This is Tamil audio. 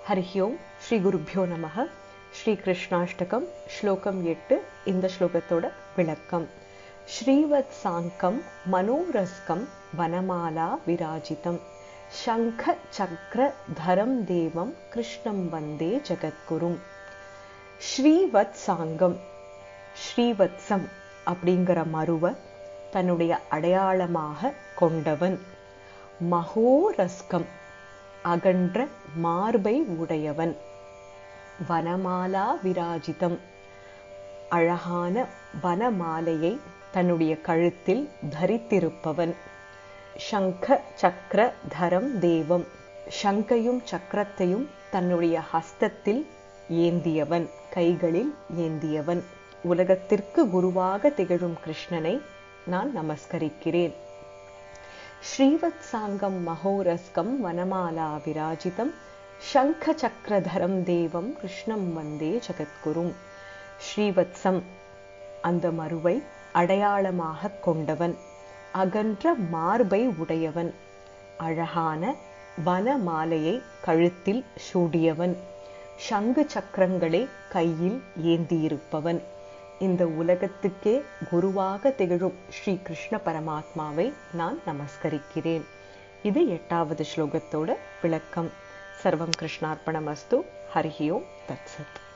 ஹரிஹி ஓம் ஸ்ரீ குருப்பியோ நமக ஸ்ரீ கிருஷ்ணாஷ்டகம் ஸ்லோகம் எட்டு இந்த ஸ்லோகத்தோட விளக்கம் ஸ்ரீவத் சாங்கம் மனோரஸ்கம் வனமாலா விராஜிதம் சங்க சக்கர தரம் தேவம் கிருஷ்ணம் வந்தே ஜெகத்குரும் ஸ்ரீவத் சாங்கம் ஸ்ரீவத்சம் அப்படிங்கிற மருவ தன்னுடைய அடையாளமாக கொண்டவன் மகோரஸ்கம் அகன்ற மார்பை உடையவன் வனமாலா விராஜிதம் அழகான வனமாலையை தன்னுடைய கழுத்தில் தரித்திருப்பவன் சங்க சக்கர தரம் தேவம் சங்கையும் சக்கரத்தையும் தன்னுடைய ஹஸ்தத்தில் ஏந்தியவன் கைகளில் ஏந்தியவன் உலகத்திற்கு குருவாக திகழும் கிருஷ்ணனை நான் நமஸ்கரிக்கிறேன் ஸ்ரீவத் சாங்கம் மகோரஸ்கம் வனமாலா விராஜிதம் சங்க சக்கரதரம் தேவம் கிருஷ்ணம் வந்தே ஜெகத்குரும் ஸ்ரீவத்சம் அந்த மறுவை அடையாளமாக கொண்டவன் அகன்ற மார்பை உடையவன் அழகான வனமாலையை கழுத்தில் சூடியவன் சங்கு சக்கரங்களை கையில் ஏந்தியிருப்பவன் இந்த உலகத்துக்கே குருவாக திகழும் ஸ்ரீ கிருஷ்ண பரமாத்மாவை நான் நமஸ்கரிக்கிறேன் இது எட்டாவது ஸ்லோகத்தோட விளக்கம் சர்வம் கிருஷ்ணார்ப்பணமஸ்து ஹரிஹி ஓம் தத்சத்